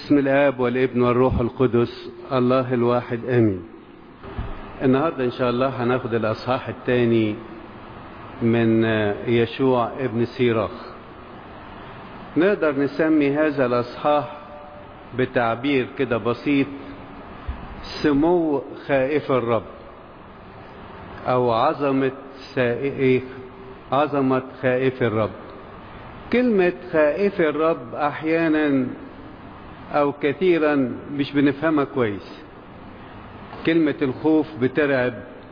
بسم الآب والابن والروح القدس الله الواحد آمين النهاردة إن شاء الله هناخد الأصحاح الثاني من يشوع ابن سيراخ نقدر نسمي هذا الأصحاح بتعبير كده بسيط سمو خائف الرب أو عظمة سائق عظمة خائف الرب كلمة خائف الرب أحيانا أو كثيرا مش بنفهمها كويس كلمة الخوف بترعب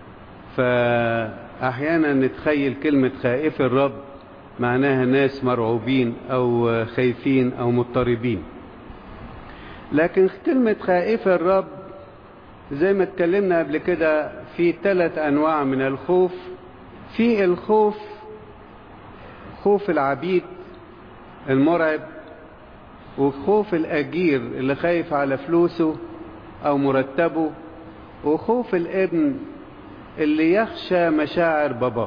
فأحيانا نتخيل كلمة خائف الرب معناها ناس مرعوبين أو خايفين أو مضطربين لكن كلمة خائف الرب زي ما اتكلمنا قبل كده في ثلاث أنواع من الخوف في الخوف خوف العبيد المرعب وخوف الأجير اللي خايف على فلوسه أو مرتبه وخوف الابن اللي يخشى مشاعر باباه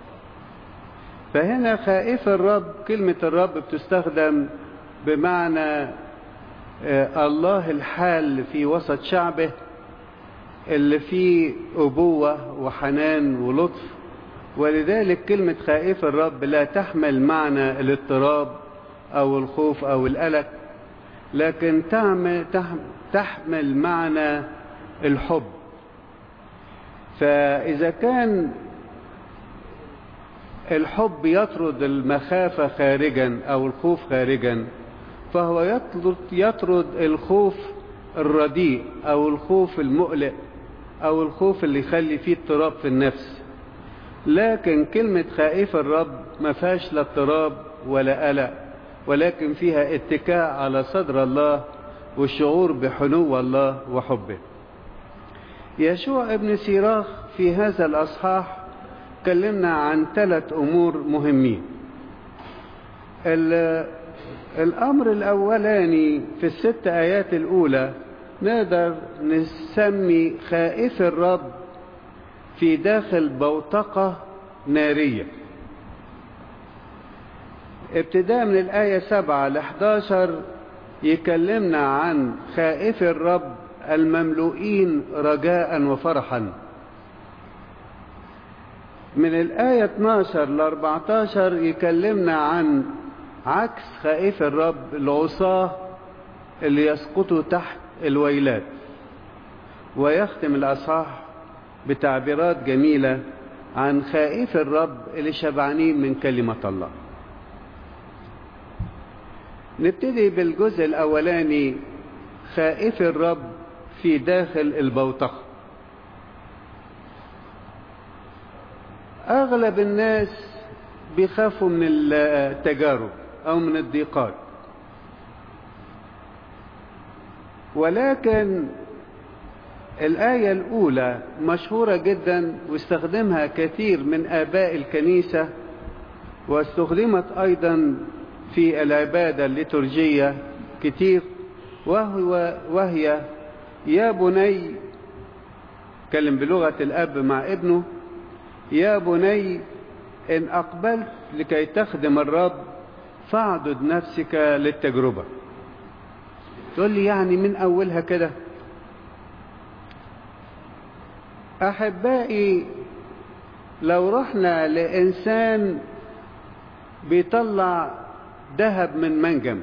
فهنا خائف الرب كلمة الرب بتستخدم بمعنى الله الحال في وسط شعبه اللي فيه أبوة وحنان ولطف ولذلك كلمة خائف الرب لا تحمل معنى الاضطراب أو الخوف أو القلق لكن تحمل معنى الحب فإذا كان الحب يطرد المخافة خارجا أو الخوف خارجا فهو يطرد, يطرد الخوف الرديء أو الخوف المقلق أو الخوف اللي يخلي فيه اضطراب في النفس لكن كلمة خائف الرب ما فيهاش لا اضطراب ولا قلق ولكن فيها اتكاء على صدر الله والشعور بحنو الله وحبه يشوع ابن سيراخ في هذا الأصحاح كلمنا عن ثلاث أمور مهمين الأمر الأولاني في الست آيات الأولى نقدر نسمي خائف الرب في داخل بوتقة نارية ابتداء من الآية 7 ل 11 يكلمنا عن خائف الرب المملوئين رجاء وفرحا من الآية 12 ل 14 يكلمنا عن عكس خائف الرب العصاة اللي يسقطوا تحت الويلات ويختم الأصحاح بتعبيرات جميلة عن خائف الرب اللي شبعانين من كلمة الله نبتدي بالجزء الأولاني خائف الرب في داخل البوتقة أغلب الناس بيخافوا من التجارب أو من الضيقات ولكن الآية الأولى مشهورة جدا واستخدمها كثير من آباء الكنيسة واستخدمت أيضا في العبادة الليتورجية كتير وهو وهي يا بني كلم بلغة الأب مع ابنه يا بني إن أقبلت لكي تخدم الرب فاعدد نفسك للتجربة تقول لي يعني من أولها كده أحبائي لو رحنا لإنسان بيطلع ذهب من منجم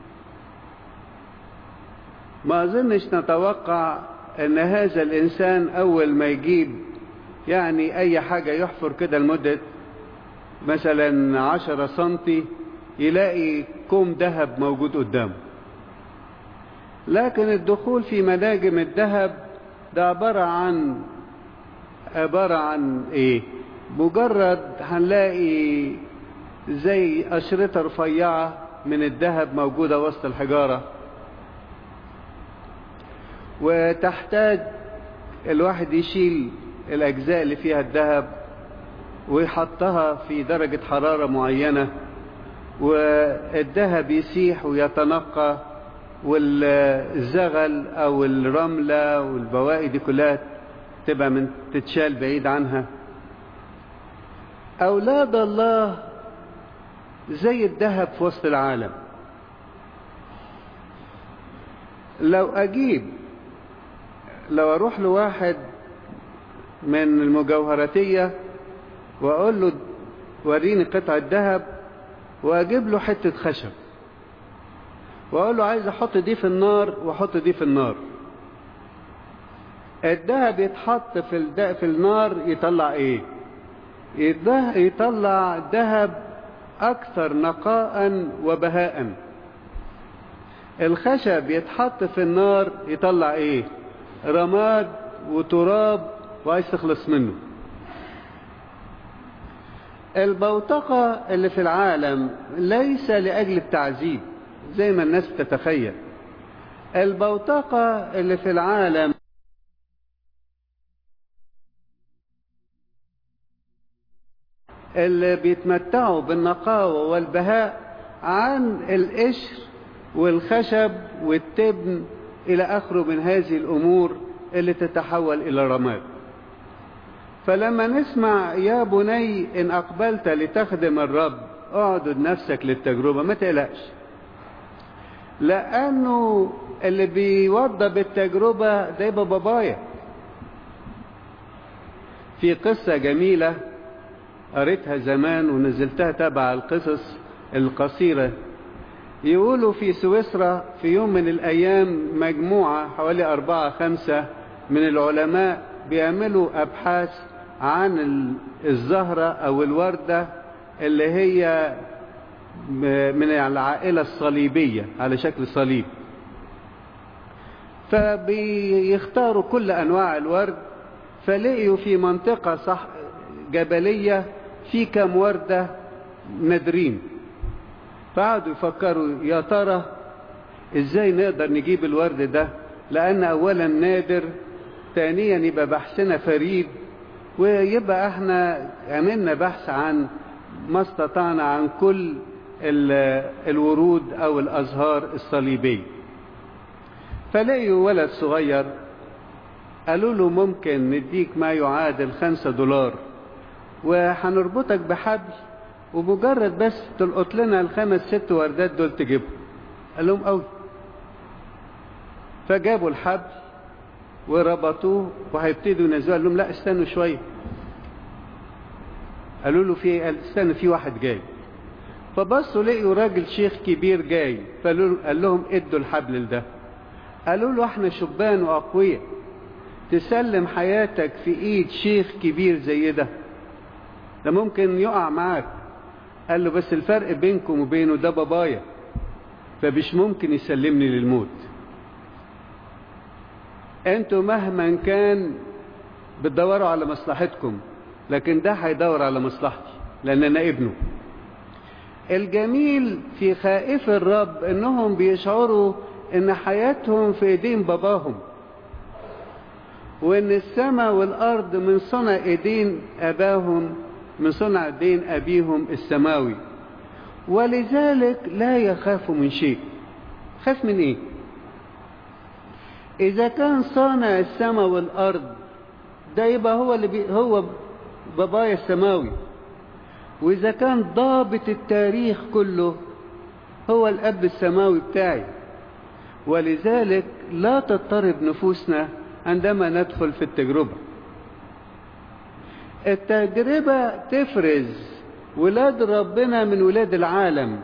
ما أظنش نتوقع أن هذا الإنسان أول ما يجيب يعني أي حاجة يحفر كده لمدة مثلا عشرة سنتي يلاقي كوم ذهب موجود قدامه لكن الدخول في مناجم الذهب ده عبارة عن عبارة عن ايه مجرد هنلاقي زي أشرطة رفيعة من الذهب موجودة وسط الحجارة وتحتاج الواحد يشيل الأجزاء اللي فيها الذهب ويحطها في درجة حرارة معينة والذهب يسيح ويتنقى والزغل أو الرملة والبواقي دي كلها تبقى من تتشال بعيد عنها أولاد الله زي الذهب في وسط العالم لو أجيب لو أروح لواحد من المجوهراتية وأقول له وريني قطعة ذهب وأجيب له حتة خشب وأقول له عايز أحط دي في النار وأحط دي في النار الذهب يتحط في الد... في النار يطلع ايه يده... يطلع ذهب اكثر نقاء وبهاء الخشب يتحط في النار يطلع ايه رماد وتراب وعايز تخلص منه البوتقة اللي في العالم ليس لأجل التعذيب زي ما الناس تتخيل البوتقة اللي في العالم اللي بيتمتعوا بالنقاوة والبهاء عن القشر والخشب والتبن إلى آخره من هذه الأمور اللي تتحول إلى رماد فلما نسمع يا بني إن أقبلت لتخدم الرب اعدد نفسك للتجربة ما تقلقش لأنه اللي بيوضى بالتجربة ده يبقى بابايا في قصة جميلة قريتها زمان ونزلتها تبع القصص القصيرة يقولوا في سويسرا في يوم من الأيام مجموعة حوالي أربعة خمسة من العلماء بيعملوا أبحاث عن الزهرة أو الوردة اللي هي من العائلة الصليبية على شكل صليب فبيختاروا كل أنواع الورد فلقيوا في منطقة صح جبلية في كم وردة نادرين فقعدوا يفكروا يا ترى ازاي نقدر نجيب الورد ده لان اولا نادر ثانيا يبقى بحثنا فريد ويبقى احنا عملنا بحث عن ما استطعنا عن كل الورود او الازهار الصليبيه فلقيوا ولد صغير قالوا له ممكن نديك ما يعادل خمسة دولار وهنربطك بحبل ومجرد بس تلقط لنا الخمس ست وردات دول تجيبهم قال لهم قوي فجابوا الحبل وربطوه وهيبتدوا ينزلوا قال لهم لا استنوا شويه قالوا له في قال استنى في واحد جاي فبصوا لقيوا راجل شيخ كبير جاي فقال لهم ادوا الحبل ده قالوا له احنا شبان واقوياء تسلم حياتك في ايد شيخ كبير زي ده ده ممكن يقع معاك قال له بس الفرق بينكم وبينه ده بابايا فمش ممكن يسلمني للموت انتوا مهما كان بتدوروا على مصلحتكم لكن ده هيدور على مصلحتي لان انا ابنه الجميل في خائف الرب انهم بيشعروا ان حياتهم في ايدين باباهم وان السماء والارض من صنع ايدين اباهم من صنع ايدين ابيهم السماوي ولذلك لا يخاف من شيء خاف من ايه اذا كان صانع السماء والارض ده يبقى هو اللي بي هو بابايا السماوي واذا كان ضابط التاريخ كله هو الاب السماوي بتاعي ولذلك لا تضطرب نفوسنا عندما ندخل في التجربه التجربه تفرز ولاد ربنا من ولاد العالم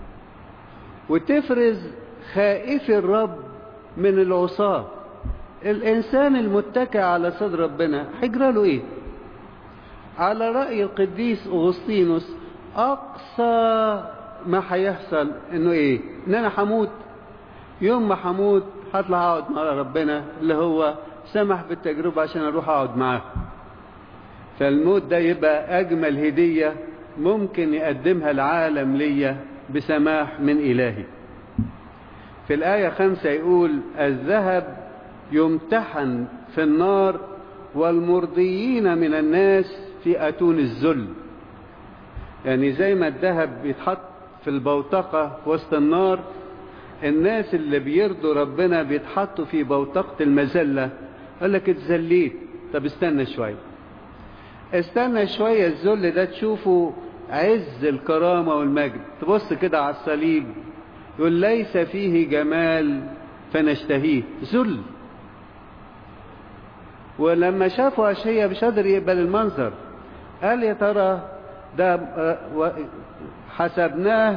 وتفرز خائف الرب من العصاه الانسان المتكئ على صدر ربنا هيجرى له ايه على راي القديس اغسطينوس اقصى ما هيحصل انه ايه ان انا هموت يوم ما هموت هطلع اقعد مع ربنا اللي هو سمح بالتجربه عشان اروح اقعد معاه فالموت ده يبقى اجمل هديه ممكن يقدمها العالم ليا بسماح من الهي في الايه خمسة يقول الذهب يمتحن في النار والمرضيين من الناس في اتون الذل يعني زي ما الذهب بيتحط في البوتقة وسط النار الناس اللي بيرضوا ربنا بيتحطوا في بوتقة المذلة قال لك اتذليت طب استنى شوية استنى شوية الذل ده تشوفه عز الكرامة والمجد تبص كده على الصليب يقول ليس فيه جمال فنشتهيه ذل ولما شافوا أشعيا مش قادر يقبل المنظر قال يا ترى ده حسبناه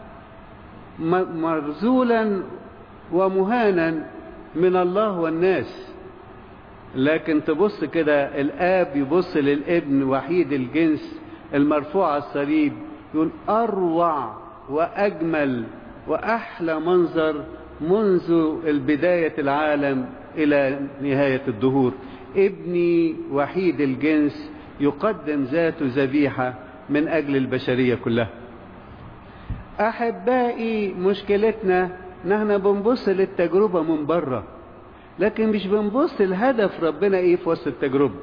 مرزولا ومهانا من الله والناس لكن تبص كده الاب يبص للابن وحيد الجنس المرفوع على الصليب يقول اروع واجمل واحلى منظر منذ البدايه العالم الى نهايه الدهور ابني وحيد الجنس يقدم ذاته ذبيحه من اجل البشريه كلها احبائي مشكلتنا نحن بنبص للتجربه من بره لكن مش بنبص الهدف ربنا ايه في وسط التجربه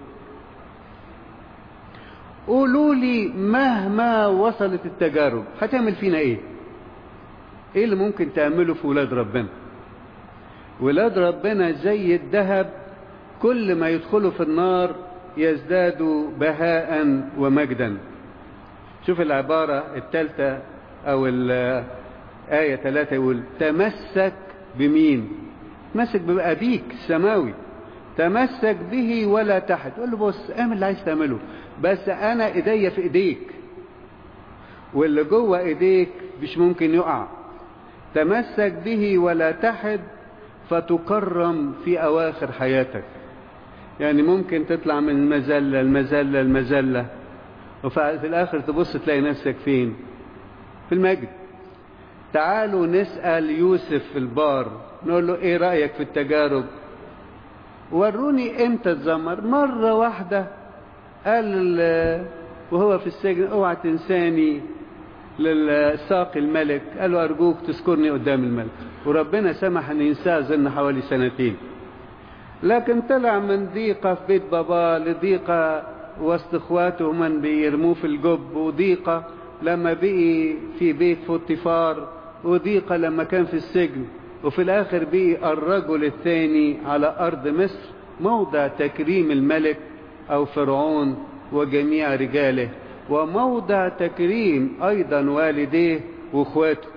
قولوا لي مهما وصلت التجارب هتعمل فينا ايه ايه اللي ممكن تعمله في ولاد ربنا ولاد ربنا زي الذهب كل ما يدخلوا في النار يزدادوا بهاء ومجدا شوف العبارة الثالثة أو الآية ثلاثة يقول تمسك بمين تمسك بأبيك السماوي تمسك به ولا تحت قول له بص اعمل اللي عايز تعمله بس أنا إيديا في إيديك واللي جوه إيديك مش ممكن يقع تمسك به ولا تحد فتكرم في أواخر حياتك يعني ممكن تطلع من المزلة المزلة المزلة وفي الآخر تبص تلاقي نفسك فين في المجد تعالوا نسأل يوسف في البار نقول له ايه رأيك في التجارب وروني امتى اتذمر مرة واحدة قال وهو في السجن اوعى تنساني للساقي الملك قال له ارجوك تذكرني قدام الملك وربنا سمح ان ينساه ظن حوالي سنتين لكن طلع من ضيقة في بيت بابا لضيقة وسط اخواته من بيرموه في الجب وضيقة لما بقي في بيت فوتيفار وضيقة لما كان في السجن وفي الاخر بقي الرجل الثاني على ارض مصر موضع تكريم الملك او فرعون وجميع رجاله وموضع تكريم ايضا والديه واخواته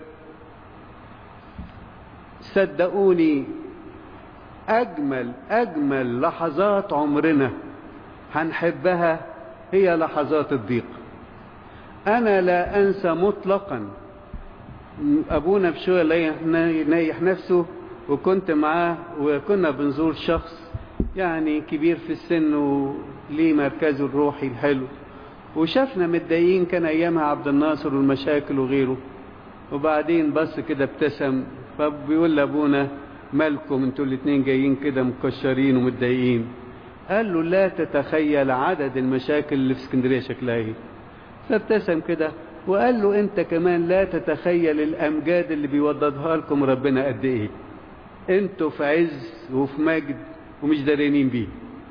صدقوني اجمل اجمل لحظات عمرنا هنحبها هي لحظات الضيق انا لا انسى مطلقا ابونا بشوية نايح نفسه وكنت معاه وكنا بنزور شخص يعني كبير في السن وليه مركزه الروحي الحلو وشافنا متضايقين كان ايامها عبد الناصر والمشاكل وغيره وبعدين بص كده ابتسم فبيقول لابونا مالكم انتوا الاتنين جايين كده مكشرين ومتضايقين قال له لا تتخيل عدد المشاكل اللي في اسكندريه شكلها ايه فابتسم كده وقال له انت كمان لا تتخيل الامجاد اللي بيوضدها لكم ربنا قد ايه انتوا في عز وفي مجد ومش دارينين بيه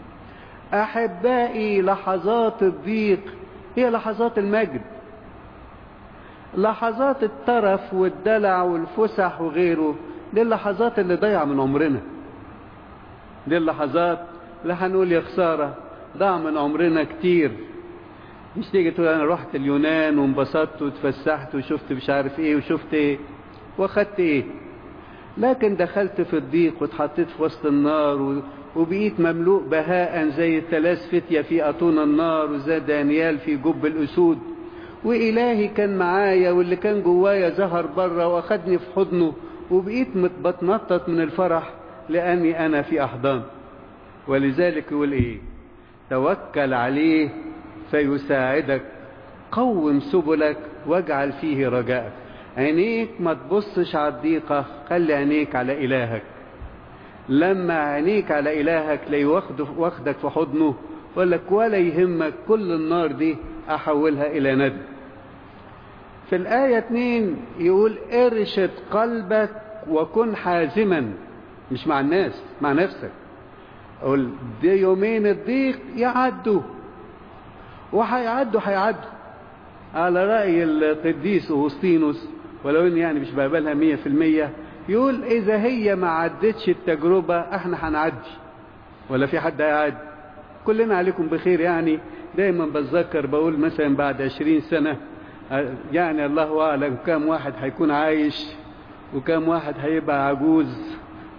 احبائي لحظات الضيق هي لحظات المجد لحظات الترف والدلع والفسح وغيره دي اللحظات اللي ضيع من عمرنا دي اللحظات اللي هنقول يا خساره ضاع من عمرنا كتير مش تيجي تقول انا رحت اليونان وانبسطت واتفسحت وشفت مش عارف ايه وشفت ايه واخدت ايه لكن دخلت في الضيق واتحطيت في وسط النار وبقيت مملوء بهاء زي الثلاث فتية في أطون النار وزي دانيال في جب الأسود وإلهي كان معايا واللي كان جوايا ظهر بره وأخدني في حضنه وبقيت بتنطط من الفرح لأني أنا في أحضان ولذلك يقول إيه توكل عليه فيساعدك قوم سبلك واجعل فيه رجاءك عينيك ما تبصش على الضيقة خلي عينيك على إلهك لما عينيك على إلهك لا واخدك في حضنه يقول لك ولا يهمك كل النار دي أحولها إلى ندى في الآية 2 يقول ارشد قلبك وكن حازما مش مع الناس مع نفسك قول دي يومين الضيق يعدوا وهيعدوا هيعدوا على رأي القديس أغسطينوس ولو إن يعني مش بقبلها مية في المية يقول إذا هي ما عدتش التجربة إحنا هنعدي ولا في حد هيعدي كلنا عليكم بخير يعني دايما بتذكر بقول مثلا بعد عشرين سنة يعني الله أعلم كم واحد هيكون عايش وكم واحد هيبقى عجوز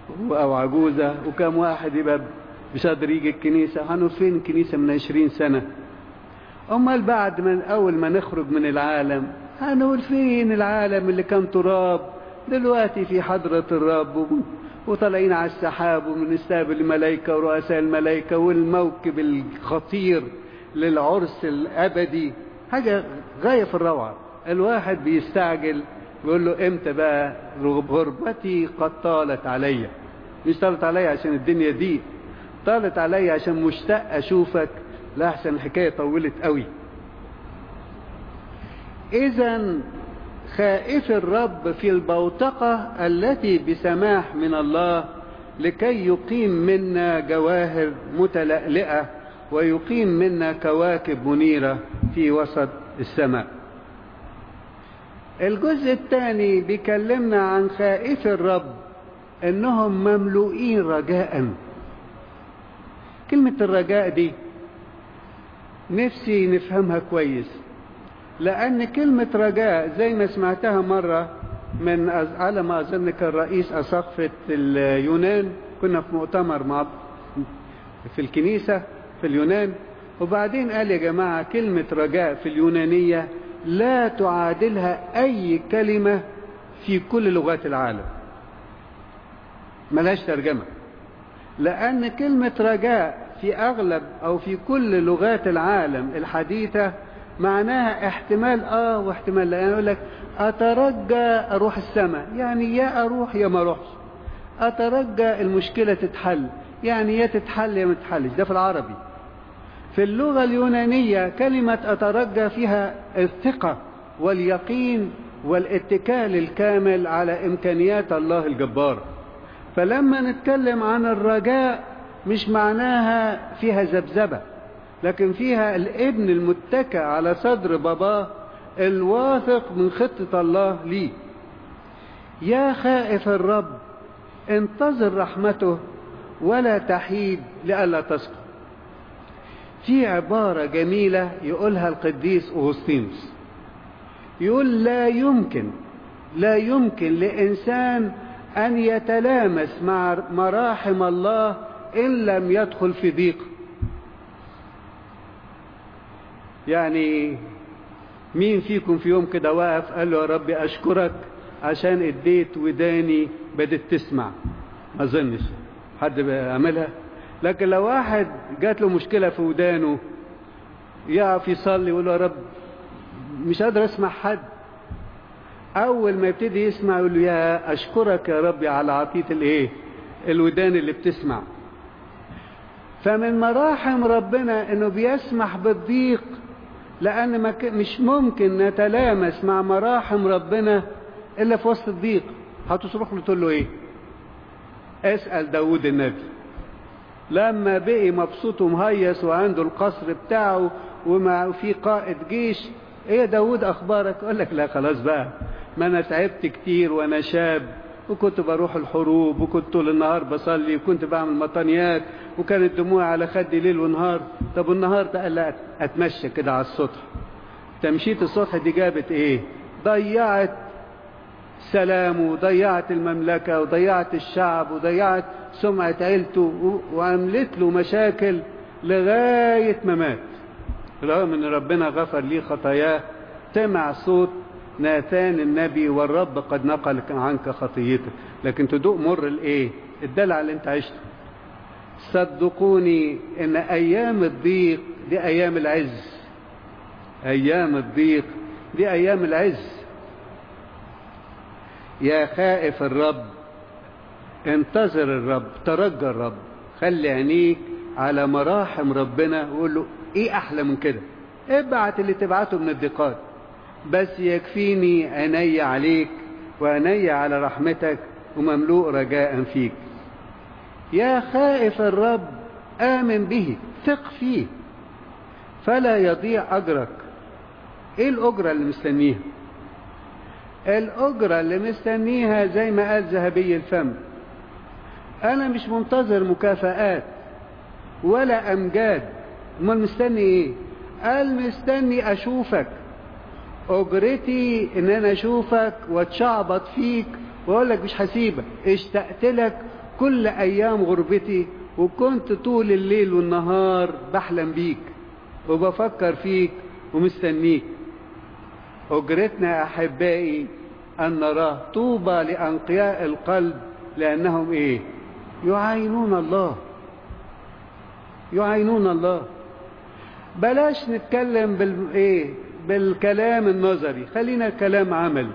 أو عجوزة وكم واحد يبقى مش قادر يجي الكنيسة هنقول فين الكنيسة من عشرين سنة أمال بعد من أول ما نخرج من العالم هنقول فين العالم اللي كان تراب دلوقتي في حضرة الرب وطالعين على السحاب وبنستقبل الملائكة ورؤساء الملائكة والموكب الخطير للعرس الأبدي حاجة غاية في الروعة الواحد بيستعجل بيقول له امتى بقى غربتي قد طالت عليا مش طالت عليا عشان الدنيا دي طالت عليا عشان مشتاق اشوفك لا احسن الحكايه طولت قوي اذا خائف الرب في البوتقه التي بسماح من الله لكي يقيم منا جواهر متلألئه ويقيم منا كواكب منيره في وسط السماء الجزء الثاني بيكلمنا عن خائف الرب انهم مملوئين رجاء كلمة الرجاء دي نفسي نفهمها كويس لأن كلمة رجاء زي ما سمعتها مرة من على ما أظن كان رئيس أساقفة اليونان كنا في مؤتمر مع في الكنيسة في اليونان وبعدين قال يا جماعة كلمة رجاء في اليونانية لا تعادلها أي كلمة في كل لغات العالم ملهاش ترجمة لأن كلمة رجاء في أغلب أو في كل لغات العالم الحديثة معناها احتمال آه واحتمال لا يعني يقول لك أترجى أروح السماء يعني يا أروح يا ما أروحش أترجى المشكلة تتحل يعني يا تتحل يا ما تتحلش ده في العربي في اللغة اليونانية كلمة أترجى فيها الثقة واليقين والاتكال الكامل على إمكانيات الله الجبار فلما نتكلم عن الرجاء مش معناها فيها ذبذبة لكن فيها الابن المتكى على صدر باباه الواثق من خطة الله ليه يا خائف الرب انتظر رحمته ولا تحيد لئلا تسقط في عبارة جميلة يقولها القديس أغسطينوس يقول لا يمكن لا يمكن لإنسان أن يتلامس مع مراحم الله إن لم يدخل في ضيق يعني مين فيكم في يوم كده واقف قال له يا ربي أشكرك عشان اديت وداني بدت تسمع ما اظنش حد بيعملها لكن لو واحد جات له مشكلة في ودانه يقف يصلي يقول له يا رب مش قادر اسمع حد اول ما يبتدي يسمع يقول له يا اشكرك يا ربي على عطيه الايه الودان اللي بتسمع فمن مراحم ربنا انه بيسمح بالضيق لان ما مش ممكن نتلامس مع مراحم ربنا الا في وسط الضيق هتصرخ له تقول له ايه اسال داود النبي لما بقي مبسوط ومهيص وعنده القصر بتاعه ومع في قائد جيش ايه داود اخبارك يقول لك لا خلاص بقى ما انا تعبت كتير وانا شاب وكنت بروح الحروب وكنت طول النهار بصلي وكنت بعمل مطانيات وكانت دموعي على خدي ليل ونهار طب النهار ده قال لا اتمشى كده على السطح تمشية السطح دي جابت ايه ضيعت سلامه وضيعت المملكة وضيعت الشعب وضيعت سمعة عيلته وعملت له مشاكل لغاية ما مات رغم ان ربنا غفر ليه خطاياه سمع صوت ناثان النبي والرب قد نقل عنك خطيتك لكن تدوق مر الايه الدلع اللي انت عشته صدقوني ان ايام الضيق دي ايام العز ايام الضيق دي ايام العز يا خائف الرب انتظر الرب ترجى الرب خلي عينيك على مراحم ربنا وقول له ايه احلى من كده ابعت اللي تبعته من الضيقات بس يكفيني عيني عليك وعيني على رحمتك ومملوء رجاء فيك يا خائف الرب آمن به ثق فيه فلا يضيع أجرك ايه الأجرة اللي مستنيها الأجرة اللي مستنيها زي ما قال ذهبي الفم أنا مش منتظر مكافآت ولا أمجاد امال مستني إيه؟ قال مستني أشوفك أجرتي إن أنا أشوفك وأتشعبط فيك وأقول لك مش هسيبك اشتقت لك كل ايام غربتي وكنت طول الليل والنهار بحلم بيك وبفكر فيك ومستنيك اجرتنا يا احبائي ان نراه طوبى لانقياء القلب لانهم ايه يعاينون الله يعاينون الله بلاش نتكلم بال ايه بالكلام النظري خلينا كلام عملي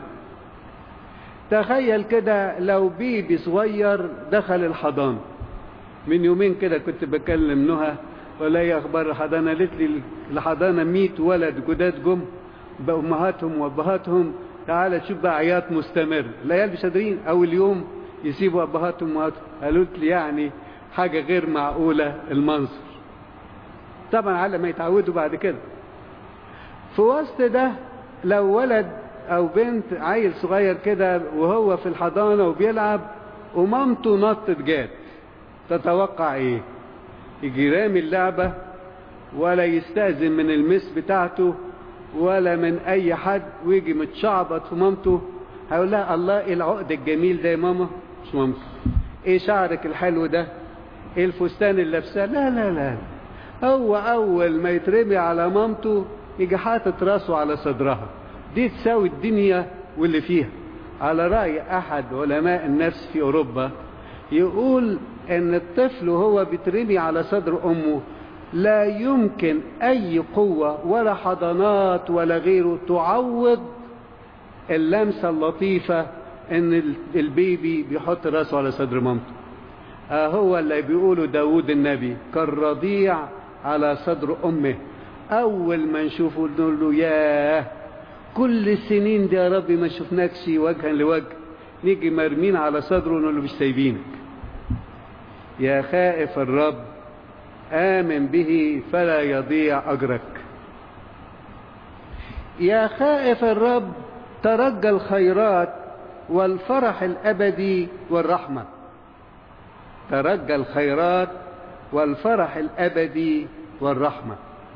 تخيل كده لو بيبي صغير دخل الحضانة من يومين كده كنت بكلم نهى ولا هي اخبار الحضانة قالت لي الحضانة 100 ولد جداد جم بأمهاتهم وأبهاتهم تعالى تشوف بقى عياط مستمر العيال مش قادرين أول يوم يسيبوا أبهاتهم وأمهاتهم قالت لي يعني حاجة غير معقولة المنظر طبعا على ما يتعودوا بعد كده في وسط ده لو ولد او بنت عيل صغير كده وهو في الحضانة وبيلعب ومامته نطت جات تتوقع ايه يجي رامي اللعبة ولا يستأذن من المس بتاعته ولا من اي حد ويجي متشعبط في مامته هيقول لها الله ايه العقد الجميل ده يا ماما مش ممكن ايه شعرك الحلو ده ايه الفستان اللي لابساه لا لا لا هو اول ما يترمي على مامته يجي حاطط راسه على صدرها دي تساوي الدنيا واللي فيها على رأي أحد علماء النفس في أوروبا يقول أن الطفل وهو بيترمي على صدر أمه لا يمكن أي قوة ولا حضانات ولا غيره تعوض اللمسة اللطيفة أن البيبي بيحط راسه على صدر مامته آه هو اللي بيقوله داود النبي كالرضيع على صدر أمه أول ما نشوفه نقول له ياه كل السنين دي يا ربي ما شفناكش وجها لوجه نيجي مرمين على صدره ونقول له مش سايبينك يا خائف الرب آمن به فلا يضيع أجرك يا خائف الرب ترجى الخيرات والفرح الأبدي والرحمة ترجى الخيرات والفرح الأبدي والرحمة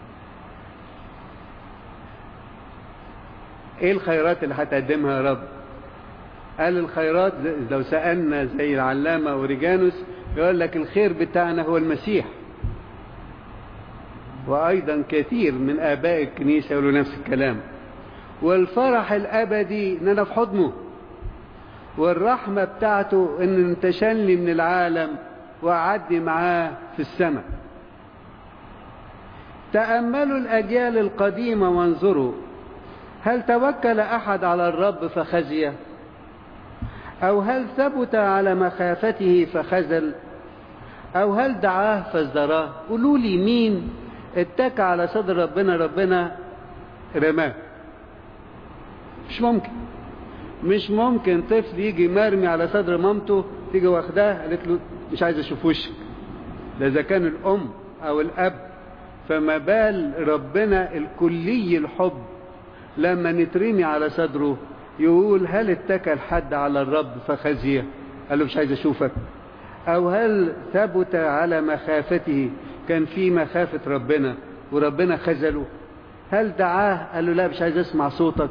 ايه الخيرات اللي هتقدمها يا رب قال الخيرات لو سألنا زي العلامة أوريجانوس يقول لك الخير بتاعنا هو المسيح وأيضا كثير من آباء الكنيسة يقولوا نفس الكلام والفرح الأبدي إن أنا في حضنه والرحمة بتاعته إن انتشلني من العالم وأعدي معاه في السماء تأملوا الأجيال القديمة وانظروا هل توكل أحد على الرب فخزي أو هل ثبت على مخافته فخزل أو هل دعاه فازدراه قولوا لي مين اتكى على صدر ربنا ربنا رماه مش ممكن مش ممكن طفل يجي مرمي على صدر مامته تيجي واخداه قالت له مش عايز اشوف وشك ده اذا كان الام او الاب فما بال ربنا الكلي الحب لما نترمي على صدره يقول هل اتكل حد على الرب فخزيه قال له مش عايز اشوفك او هل ثبت على مخافته كان في مخافة ربنا وربنا خذله هل دعاه قال له لا مش عايز اسمع صوتك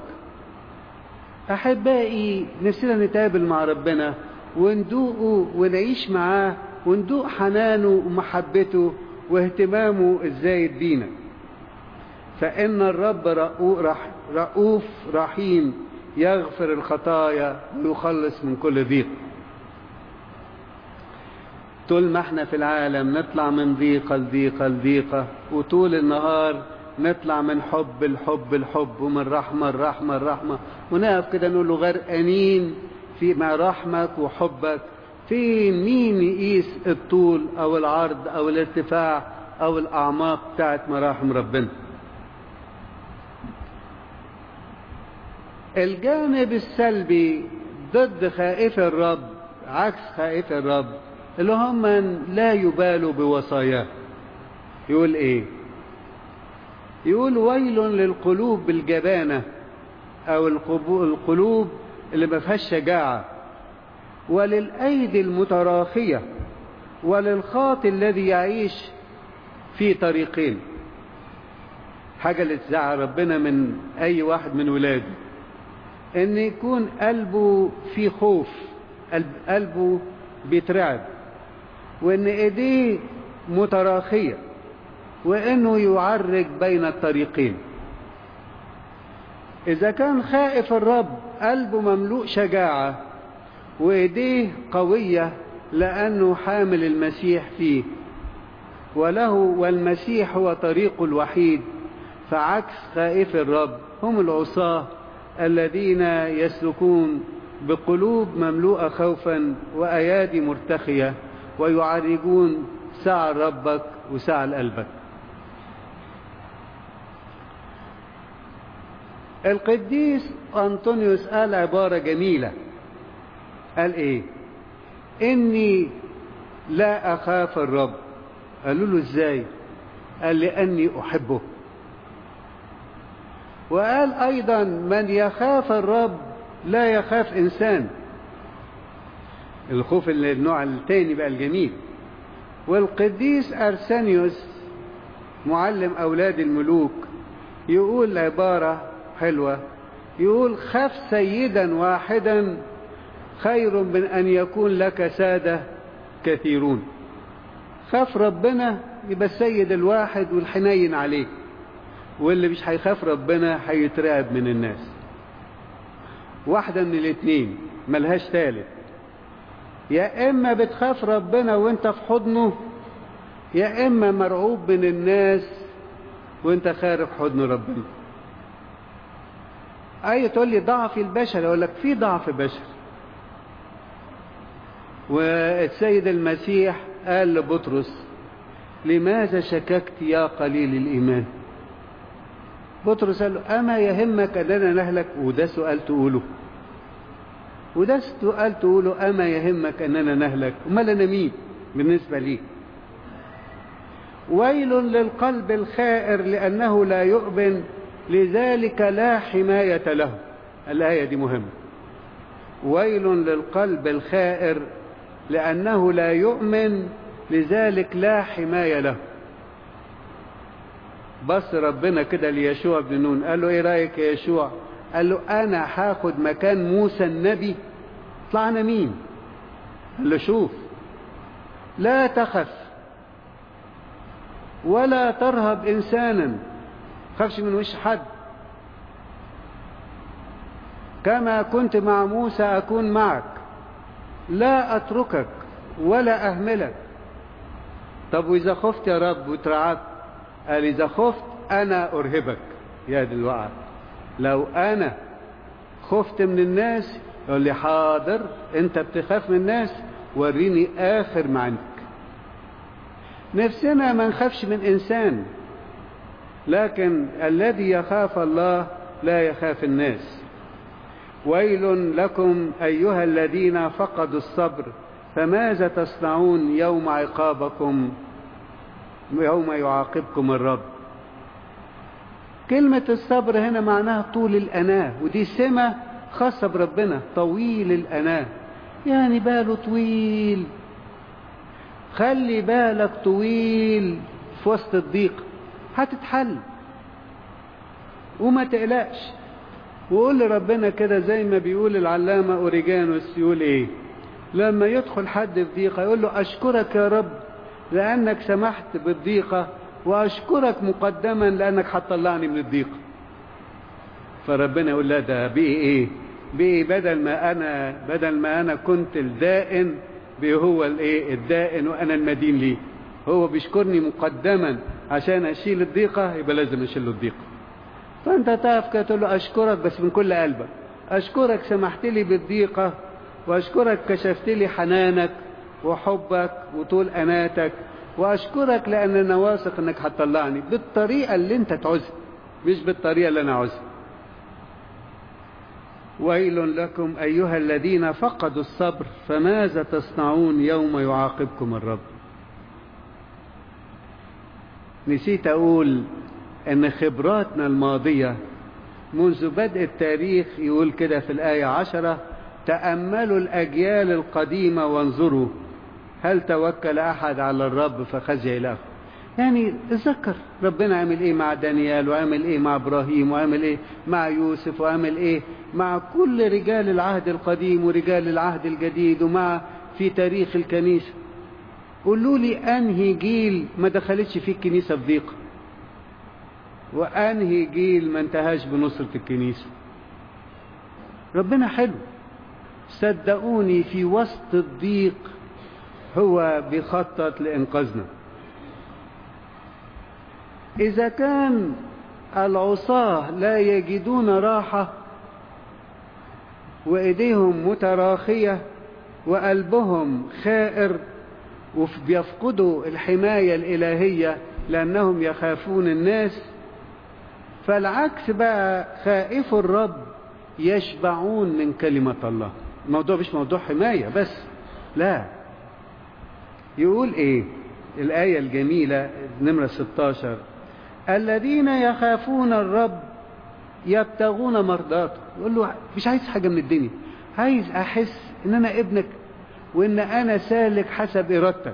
احبائي نفسنا نتقابل مع ربنا وندوقه ونعيش معاه وندوق حنانه ومحبته واهتمامه الزايد بينا فإن الرب رؤوف رحيم يغفر الخطايا ويخلص من كل ضيق طول ما احنا في العالم نطلع من ضيقة لضيقة لضيقة وطول النهار نطلع من حب الحب الحب ومن رحمة الرحمة الرحمة ونقف كده نقول له غرقانين في مع رحمك وحبك فين مين يقيس الطول او العرض او الارتفاع او الاعماق بتاعت مراحم ربنا الجانب السلبي ضد خائف الرب عكس خائف الرب اللي هم من لا يبالوا بوصاياه يقول ايه يقول ويل للقلوب بالجبانة او القلوب اللي ما فيهاش شجاعة وللأيدي المتراخية وللخاطي الذي يعيش في طريقين حاجة اللي تزعل ربنا من أي واحد من ولاده ان يكون قلبه في خوف قلب قلبه بيترعب وان ايديه متراخية وانه يعرج بين الطريقين اذا كان خائف الرب قلبه مملوء شجاعة وايديه قوية لانه حامل المسيح فيه وله والمسيح هو طريق الوحيد فعكس خائف الرب هم العصاة الذين يسلكون بقلوب مملوءة خوفا وأيادي مرتخية ويعرجون سعى ربك وسعى قلبك القديس أنطونيوس قال عبارة جميلة قال إيه إني لا أخاف الرب قالوا له إزاي قال لأني أحبه وقال أيضا من يخاف الرب لا يخاف إنسان الخوف اللي النوع التاني بقى الجميل والقديس أرسانيوس معلم أولاد الملوك يقول عبارة حلوة يقول خف سيدا واحدا خير من أن يكون لك سادة كثيرون خاف ربنا يبقى السيد الواحد والحنين عليك واللي مش هيخاف ربنا هيترعب من الناس واحدة من الاتنين ملهاش تالت يا إما بتخاف ربنا وانت في حضنه يا إما مرعوب من الناس وانت خارج حضن ربنا أي تقول لي ضعف البشر أقول لك في ضعف بشر والسيد المسيح قال لبطرس لماذا شككت يا قليل الإيمان بطرس قال له أما يهمك أننا نهلك وده سؤال تقوله وده سؤال تقوله أما يهمك أننا نهلك أمال أنا مين بالنسبة لي ويل للقلب الخائر لأنه لا يؤمن لذلك لا حماية له الآية دي مهمة ويل للقلب الخائر لأنه لا يؤمن لذلك لا حماية له بص ربنا كده ليشوع بن نون قال له ايه رايك يا يشوع قال له انا هاخد مكان موسى النبي طلعنا مين قال له شوف لا تخف ولا ترهب انسانا خافش من وش حد كما كنت مع موسى اكون معك لا اتركك ولا اهملك طب واذا خفت يا رب وترعبت قال إذا خفت أنا أرهبك يا دي الوعد لو أنا خفت من الناس يقول لي حاضر أنت بتخاف من الناس وريني آخر ما عندك نفسنا ما نخافش من إنسان لكن الذي يخاف الله لا يخاف الناس ويل لكم أيها الذين فقدوا الصبر فماذا تصنعون يوم عقابكم يوم يعاقبكم الرب كلمة الصبر هنا معناها طول الأناة ودي سمة خاصة بربنا طويل الأناة يعني باله طويل خلي بالك طويل في وسط الضيق هتتحل وما تقلقش وقول لربنا كده زي ما بيقول العلامة أوريجانوس يقول ايه لما يدخل حد في ضيقة يقول له أشكرك يا رب لأنك سمحت بالضيقة وأشكرك مقدما لأنك هتطلعني من الضيقة فربنا يقول لا ده بيه إيه بيه بدل ما أنا بدل ما أنا كنت الدائن بيه هو الإيه الدائن وأنا المدين ليه هو بيشكرني مقدما عشان أشيل الضيقة يبقى لازم أشيل الضيقة فأنت تقف كده تقول له أشكرك بس من كل قلبك أشكرك سمحت لي بالضيقة وأشكرك كشفت لي حنانك وحبك وطول أناتك وأشكرك لأن أنا واثق أنك هتطلعني بالطريقة اللي أنت تعوزها مش بالطريقة اللي أنا عاوزها ويل لكم أيها الذين فقدوا الصبر فماذا تصنعون يوم يعاقبكم الرب نسيت أقول أن خبراتنا الماضية منذ بدء التاريخ يقول كده في الآية عشرة تأملوا الأجيال القديمة وانظروا هل توكل أحد على الرب فخزي له يعني اتذكر ربنا عمل ايه مع دانيال وعمل ايه مع ابراهيم وعمل ايه مع يوسف وعمل ايه مع كل رجال العهد القديم ورجال العهد الجديد ومع في تاريخ الكنيسة قولوا لي انهي جيل ما دخلتش فيه الكنيسة في ضيقة وانهي جيل ما انتهاش بنصرة الكنيسة ربنا حلو صدقوني في وسط الضيق هو بيخطط لإنقاذنا إذا كان العصاة لا يجدون راحة وإيديهم متراخية وقلبهم خائر وبيفقدوا الحماية الإلهية لأنهم يخافون الناس فالعكس بقى خائف الرب يشبعون من كلمة الله الموضوع مش موضوع حماية بس لا يقول ايه الآية الجميلة نمرة 16 الذين يخافون الرب يبتغون مرضاته يقول له مش عايز حاجة من الدنيا عايز أحس إن أنا ابنك وإن أنا سالك حسب إرادتك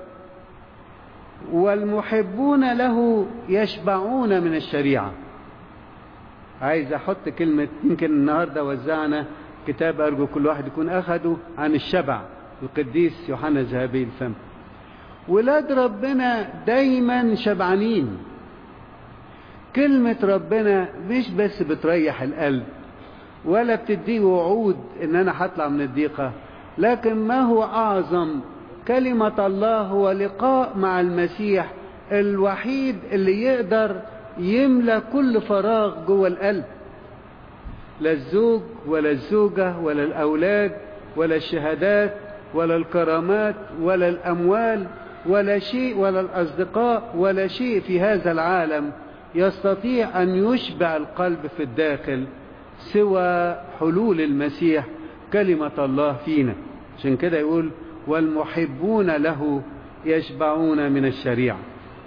والمحبون له يشبعون من الشريعة عايز أحط كلمة يمكن النهاردة وزعنا كتاب أرجو كل واحد يكون أخده عن الشبع القديس يوحنا ذهبي الفم ولاد ربنا دايما شبعانين كلمة ربنا مش بس بتريح القلب ولا بتديه وعود ان انا هطلع من الضيقة لكن ما هو اعظم كلمة الله هو لقاء مع المسيح الوحيد اللي يقدر يملى كل فراغ جوه القلب لا الزوج ولا الزوجة ولا الأولاد ولا الشهادات ولا الكرامات ولا الأموال ولا شيء ولا الأصدقاء ولا شيء في هذا العالم يستطيع أن يشبع القلب في الداخل سوى حلول المسيح كلمة الله فينا عشان كده يقول والمحبون له يشبعون من الشريعة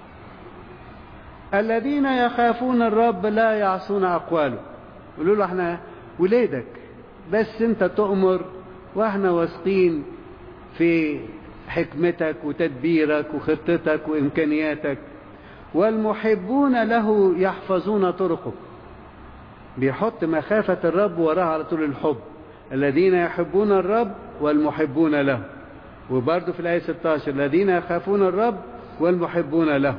الذين يخافون الرب لا يعصون أقواله يقولوا له احنا ولادك بس انت تؤمر واحنا واثقين في حكمتك وتدبيرك وخطتك وإمكانياتك والمحبون له يحفظون طرقه بيحط مخافة الرب وراها على طول الحب الذين يحبون الرب والمحبون له وبرضه في الآية 16 الذين يخافون الرب والمحبون له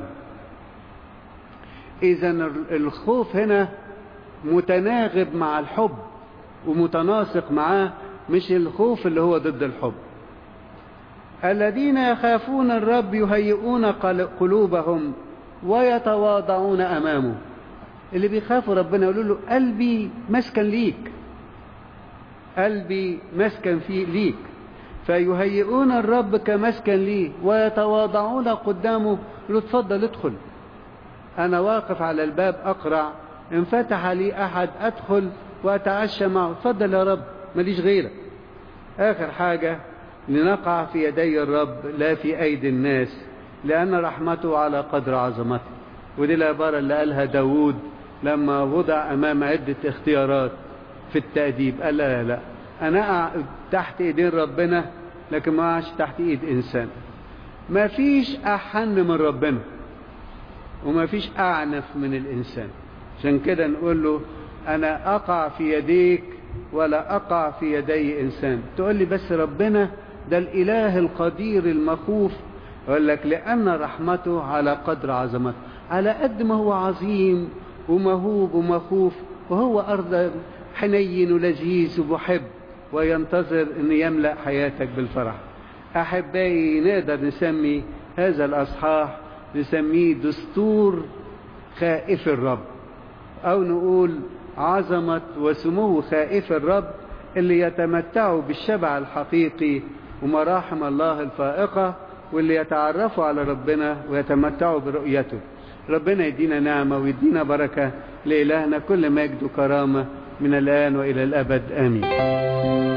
إذا الخوف هنا متناغب مع الحب ومتناسق معاه مش الخوف اللي هو ضد الحب الذين يخافون الرب يهيئون قلوبهم ويتواضعون أمامه اللي بيخافوا ربنا يقولوا له قلبي مسكن ليك قلبي مسكن فيه ليك فيهيئون الرب كمسكن ليه ويتواضعون قدامه له اتفضل ادخل أنا واقف على الباب أقرع إن فتح لي أحد أدخل وأتعشى معه اتفضل يا رب ماليش غيرك آخر حاجة لنقع في يدي الرب لا في أيدي الناس لأن رحمته على قدر عظمته ودي العبارة اللي قالها داود لما وضع أمام عدة اختيارات في التأديب قال لا لا لا أنا تحت إيدين ربنا لكن ما أعش تحت إيد إنسان ما فيش أحن من ربنا وما فيش أعنف من الإنسان عشان كده نقول له أنا أقع في يديك ولا أقع في يدي إنسان تقول لي بس ربنا ده الإله القدير المخوف يقول لك لأن رحمته على قدر عظمته على قد ما هو عظيم ومهوب ومخوف وهو أرض حنين ولذيذ ومحب وينتظر أن يملأ حياتك بالفرح أحبائي نقدر نسمي هذا الأصحاح نسميه دستور خائف الرب أو نقول عظمة وسمو خائف الرب اللي يتمتعوا بالشبع الحقيقي ومراحم الله الفائقة واللي يتعرفوا على ربنا ويتمتعوا برؤيته ربنا يدينا نعمة ويدينا بركة لإلهنا كل مجد وكرامة من الآن وإلى الأبد آمين